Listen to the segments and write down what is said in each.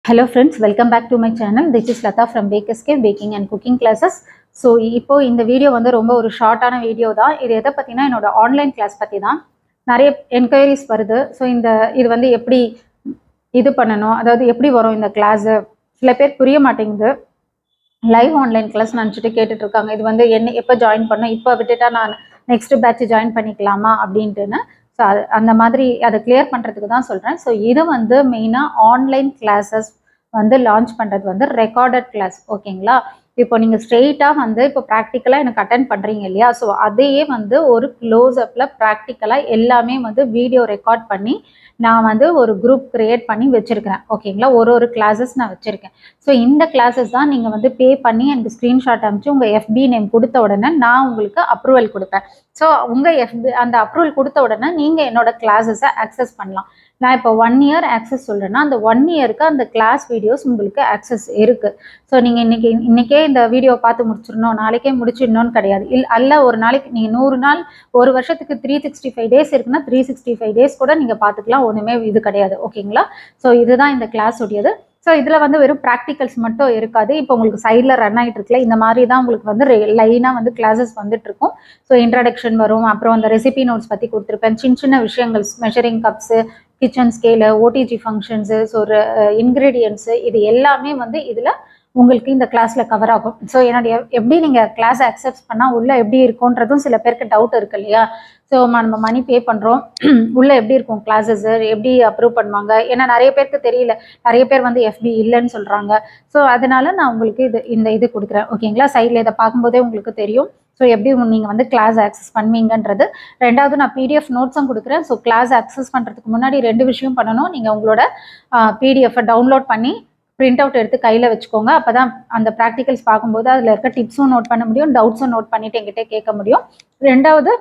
hello friends welcome back to my channel this is Latha from பேக்கஸ்கே baking and cooking classes so இப்போ இந்த video வந்து ரொம்ப ஒரு ஷார்ட்டான வீடியோ தான் இது எதை பற்றினா என்னோட ஆன்லைன் கிளாஸ் பற்றி தான் நிறைய என்கொயரிஸ் வருது ஸோ இந்த இது வந்து எப்படி இது பண்ணணும் அதாவது எப்படி வரும் இந்த கிளாஸு சில பேர் புரிய மாட்டேங்குது லைவ் ஆன்லைன் கிளாஸ் நினச்சிட்டு கேட்டுட்டு இருக்காங்க இது வந்து என்ன எப்போ ஜாயின் பண்ணணும் இப்போ விட்டுட்டா நான் நெக்ஸ்ட் பேட்ச் ஜாயின் பண்ணிக்கலாமா அப்படின்ட்டுன்னு ஸோ அது அந்த மாதிரி அதை கிளியர் பண்ணுறதுக்கு தான் சொல்கிறேன் ஸோ இது வந்து மெயினாக ஆன்லைன் கிளாஸஸ் வந்து லான்ச் பண்ணுறது வந்து ரெக்கார்டட் கிளாஸ் ஓகேங்களா இப்போ நீங்கள் ஸ்ட்ரெயிட்டாக வந்து இப்போ ப்ராக்டிக்கலாக எனக்கு அட்டன் பண்ணுறீங்க இல்லையா ஸோ அதையே வந்து ஒரு க்ளோஸ்அப்பில் ப்ராக்டிக்கலாக எல்லாமே வந்து வீடியோ ரெக்கார்ட் பண்ணி நான் வந்து ஒரு குரூப் க்ரியேட் பண்ணி வச்சுருக்கிறேன் ஓகேங்களா ஒரு ஒரு கிளாஸஸ் நான் வச்சுருக்கேன் ஸோ இந்த கிளாஸஸ் தான் நீங்கள் வந்து பே பண்ணி எனக்கு ஸ்க்ரீன்ஷாட் அனுப்பிச்சு உங்கள் எஃபி நேம் கொடுத்த உடனே நான் உங்களுக்கு அப்ரூவல் கொடுப்பேன் ஸோ உங்கள் எஃபி அந்த அப்ரூவல் கொடுத்த உடனே நீங்கள் என்னோட கிளாஸஸை ஆக்சஸ் பண்ணலாம் நான் இப்போ ஒன் இயர் ஆக்சஸ் சொல்கிறேன்னா அந்த ஒன் இயருக்கு அந்த கிளாஸ் வீடியோஸ் உங்களுக்கு ஆக்சஸ் இருக்குது ஸோ நீங்கள் இன்றைக்கி இன்றைக்கே இந்த வீடியோ பார்த்து முடிச்சிடணும் நாளைக்கே முடிச்சிடணும்னு கிடையாது இல் அல்ல ஒரு நாளைக்கு நீங்கள் நூறு நாள் ஒரு வருஷத்துக்கு த்ரீ சிக்ஸ்டி ஃபைவ் டேஸ் இருக்குன்னா த்ரீ சிக்ஸ்டி ஃபைவ் டேஸ் கூட நீங்கள் பார்த்துக்கலாம் ஒன்றுமே இது கிடையாது ஓகேங்களா ஸோ இதுதான் இந்த கிளாஸ் உடையது ஸோ இதில் வந்து வெறும் ப்ராக்டிகல்ஸ் மட்டும் இருக்காது இப்போ உங்களுக்கு சைடில் ரன் ஆகிட்டு இருக்குல்ல இந்த மாதிரி தான் உங்களுக்கு வந்து லைனாக வந்து கிளாஸஸ் வந்துட்டு இருக்கும் ஸோ இன்ட்ரடக்ஷன் வரும் அப்புறம் அந்த ரெசிபி நோட்ஸ் பற்றி கொடுத்துருப்பேன் சின்ன சின்ன விஷயங்கள் measuring cups kitchen scale OTG functions so ஒரு இன்க்ரீடியன்ஸு இது எல்லாமே வந்து இதில் உங்களுக்கு இந்த கிளாஸில் கவர் ஆகும் ஸோ என்னுடைய எப்படி நீங்கள் கிளாஸை அக்செப்ட் பண்ணால் உள்ளே எப்படி இருக்கும்ன்றதும் சில பேருக்கு டவுட் இருக்கு இல்லையா ஸோ நம்ம மணி பே பண்ணுறோம் உள்ளே எப்படி இருக்கும் கிளாஸஸ் எப்படி அப்ரூவ் பண்ணுவாங்க ஏன்னா நிறைய பேருக்கு தெரியல நிறைய பேர் வந்து எஃபி இல்லைன்னு சொல்கிறாங்க ஸோ அதனால நான் உங்களுக்கு இது இந்த இது கொடுக்குறேன் ஓகேங்களா சைடில் இதை பார்க்கும்போதே உங்களுக்கு தெரியும் ஸோ எப்படி நீங்கள் வந்து கிளாஸ் ஆக்சஸ் பண்ணுவீங்கன்றது ரெண்டாவது நான் பிடிஎஃப் நோட்ஸும் கொடுக்குறேன் ஸோ கிளாஸ் ஆக்சஸ் பண்ணுறதுக்கு முன்னாடி ரெண்டு விஷயம் பண்ணணும் நீங்கள் உங்களோட பிடிஎஃப்பை டவுன்லோட் பண்ணி பிரிண்ட் அவுட் எடுத்து கையில் வச்சுக்கோங்க அப்போ தான் அந்த ப்ராக்டிகல்ஸ் பார்க்கும்போது அதில் இருக்க டிப்ஸும் நோட் பண்ண முடியும் டவுட்ஸும் நோட் பண்ணிவிட்டு எங்கிட்ட கேட்க முடியும் ரெண்டாவது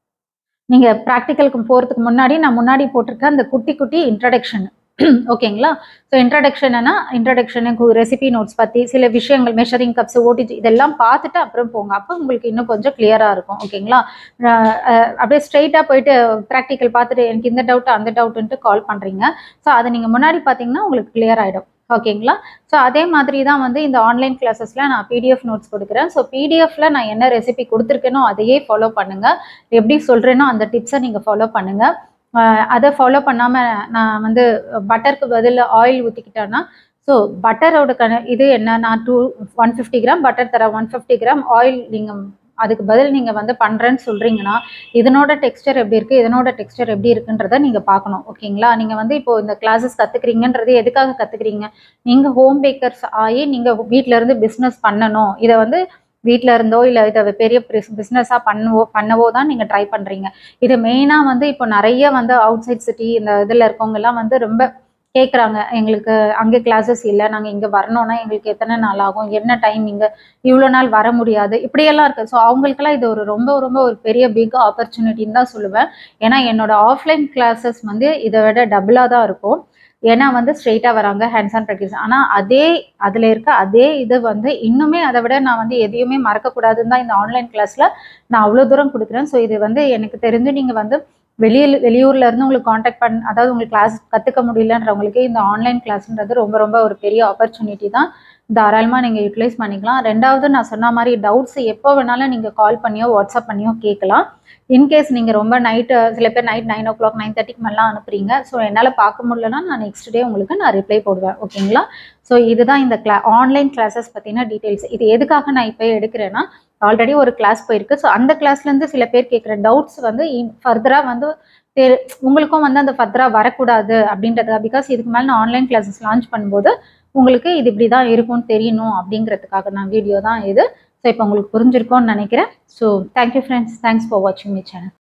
நீங்கள் ப்ராக்டிக்கலுக்கு போகிறதுக்கு முன்னாடி நான் முன்னாடி போட்டிருக்க அந்த குட்டி குட்டி இன்ட்ரடக்ஷன் ஓகேங்களா ஸோ இன்ட்ரடக்ஷன்னா இன்ட்ரடக்ஷனுக்கு ரெசிபி நோட்ஸ் பற்றி சில விஷயங்கள் மெஷரிங் கப்ஸ் ஓடிஜி இதெல்லாம் பார்த்துட்டு அப்புறம் போங்க அப்போ உங்களுக்கு இன்னும் கொஞ்சம் கிளியராக இருக்கும் ஓகேங்களா அப்படியே ஸ்ட்ரெயிட்டாக போயிட்டு ப்ராக்டிக்கல் பார்த்துட்டு எனக்கு இந்த டவுட் அந்த டவுட்டுன்ட்டு கால் பண்ணுறீங்க ஸோ அதை நீங்கள் முன்னாடி பார்த்தீங்கன்னா உங்களுக்கு கிளியர் ஆகிடும் ஓகேங்களா ஸோ அதே மாதிரி தான் வந்து இந்த ஆன்லைன் கிளாஸஸில் நான் பிடிஎஃப் நோட்ஸ் கொடுக்குறேன் ஸோ பிடிஎஃப்ல நான் என்ன ரெசிபி கொடுத்துருக்கேனோ அதையே ஃபாலோ பண்ணுங்கள் எப்படி சொல்கிறேனோ அந்த டிப்ஸை நீங்கள் ஃபாலோ பண்ணுங்கள் அதை ஃபாலோ பண்ணாமல் நான் வந்து பட்டருக்கு பதில் ஆயில் ஊற்றிக்கிட்டேன்னா ஸோ பட்டரோட கண இது என்ன நான் two one fifty gram butter தரேன் ஒன் ஃபிஃப்டி கிராம் ஆயில் நீங்கள் அதுக்கு பதில் நீங்கள் வந்து பண்ணுறேன்னு சொல்கிறீங்கன்னா இதனோட டெக்ஸ்டர் எப்படி இருக்குது இதனோட டெக்ஸ்டர் எப்படி இருக்குன்றதை நீங்கள் பார்க்கணும் ஓகேங்களா நீங்கள் வந்து இப்போ இந்த கிளாஸஸ் கற்றுக்குறீங்கன்றது எதுக்காக கற்றுக்குறீங்க நீங்கள் ஹோம் பேக்கர்ஸ் ஆகி நீங்கள் வீட்டிலேருந்து பிஸ்னஸ் பண்ணணும் இதை வந்து வீட்டில் இருந்தோ இல்லை இதை பெரிய பிஸ்னஸாக பண்ணவோ பண்ணவோ தான் நீங்கள் ட்ரை பண்ணுறீங்க இது மெயினாக வந்து இப்போ நிறைய வந்து அவுட் சைட் சிட்டி இந்த இதில் இருக்கவங்கெல்லாம் வந்து ரொம்ப கேட்குறாங்க எங்களுக்கு அங்கே கிளாஸஸ் இல்லை நாங்கள் இங்கே வரணும்னா எங்களுக்கு எத்தனை நாள் ஆகும் என்ன டைம் இங்கே இவ்வளோ நாள் வர முடியாது இப்படியெல்லாம் இருக்குது ஸோ அவங்களுக்கெல்லாம் இது ஒரு ரொம்ப ரொம்ப ஒரு பெரிய பிக் ஆப்பர்ச்சுனிட்டின்னு தான் சொல்லுவேன் ஏன்னா என்னோட ஆஃப்லைன் கிளாஸஸ் வந்து இதை விட டபுளாக தான் இருக்கும் ஏன்னா வந்து ஸ்ட்ரெயிட்டாக வராங்க ஹேண்ட்ஸ் ஆன் ப்ராக்டிஸ் ஆனால் அதே அதில் இருக்க அதே இது வந்து இன்னுமே அதை விட நான் வந்து எதையுமே மறக்கக்கூடாதுன்னு தான் இந்த ஆன்லைன் கிளாஸில் நான் அவ்வளோ தூரம் கொடுக்குறேன் ஸோ இது வந்து எனக்கு தெரிஞ்சு நீங்கள் வந்து வெளியில் வெளியூரில் இருந்து உங்களுக்கு காண்டாக்ட் பண் அதாவது உங்களுக்கு கிளாஸ் கற்றுக்க முடியலன்றவங்களுக்கு இந்த ஆன்லைன் கிளாஸ்ன்றது ரொம்ப ரொம்ப ஒரு பெரிய ஆப்பர்ச்சுனிட்டி தான் தாராளமாக நீங்கள் யூட்டிலைஸ் பண்ணிக்கலாம் ரெண்டாவது நான் சொன்ன மாதிரி டவுட்ஸ் எப்போ வேணாலும் நீங்கள் கால் பண்ணியோ வாட்ஸ்அப் பண்ணியோ கேட்கலாம் இன்கேஸ் நீங்கள் ரொம்ப நைட்டு சில பேர் night nine o'clock nine தேர்ட்டிக்கு மேலாம் அனுப்புறீங்க ஸோ என்னால் பார்க்க முடியலன்னா நான் நெக்ஸ்ட் டே உங்களுக்கு நான் ரிப்ளை போடுவேன் ஓகேங்களா ஸோ இதுதான் இந்த கிளா ஆன்லைன் கிளாஸஸ் பற்றின டீட்டெயில்ஸ் இது எதுக்காக நான் இப்போ எடுக்கிறேன்னா ஆல்ரெடி ஒரு கிளாஸ் போயிருக்கு ஸோ அந்த கிளாஸ்லேருந்து சில பேர் கேட்குற டவுட்ஸ் வந்து ஃபர்தராக வந்து உங்களுக்கும் வந்து அந்த ஃபர்தராக வரக்கூடாது அப்படின்றதுக்காக பிகாஸ் இதுக்கு மேலே நான் ஆன்லைன் கிளாஸஸ் லான்ச் பண்ணும்போது உங்களுக்கு இது இப்படி தான் இருக்கும்னு தெரியணும் அப்படிங்கிறதுக்காக நான் வீடியோ தான் இது ஸோ இப்போ உங்களுக்கு புரிஞ்சிருக்கோன்னு நினைக்கிறேன் so thank you friends thanks for வாட்சிங் மை சேனல்